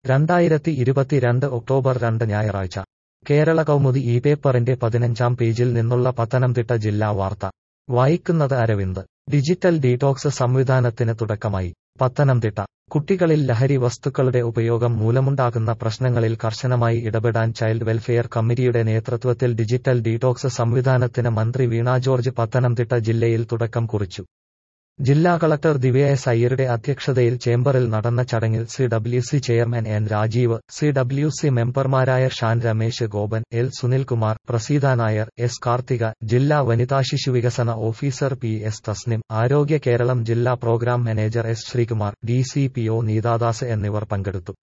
രണ്ടായിരത്തി ഇരുപത്തിരണ്ട് ഒക്ടോബർ രണ്ട് ഞായറാഴ്ച കേരള കൗമുദി ഈ പേപ്പറിന്റെ പതിനഞ്ചാം പേജിൽ നിന്നുള്ള പത്തനംതിട്ട ജില്ലാ വാർത്ത വായിക്കുന്നത് അരവിന്ദ് ഡിജിറ്റൽ ഡീടോക്സ് സംവിധാനത്തിന് തുടക്കമായി പത്തനംതിട്ട കുട്ടികളിൽ ലഹരി വസ്തുക്കളുടെ ഉപയോഗം മൂലമുണ്ടാകുന്ന പ്രശ്നങ്ങളിൽ കർശനമായി ഇടപെടാൻ ചൈൽഡ് വെൽഫെയർ കമ്മിറ്റിയുടെ നേതൃത്വത്തിൽ ഡിജിറ്റൽ ഡീടോക്സ് സംവിധാനത്തിന് മന്ത്രി വീണ ജോർജ് പത്തനംതിട്ട ജില്ലയിൽ തുടക്കം കുറിച്ചു ജില്ലാ കളക്ടർ ദിവ്യ എസ് അയ്യരുടെ അധ്യക്ഷതയിൽ ചേംബറിൽ നടന്ന ചടങ്ങിൽ C W C chairman N Rajeev C W C മെമ്പർമാരായ ഷാൻ രമേശ് ഗോപൻ എൽ സുനിൽകുമാർ പ്രസീത നായർ എസ് കാർത്തിക ജില്ലാ വനിതാ ശിശുവികസന officer P S തസ്നിം Arogya Keralam ജില്ലാ programme manager S Sreekumar D C P O Neethadas എന്നിവർ പങ്കെടുത്തു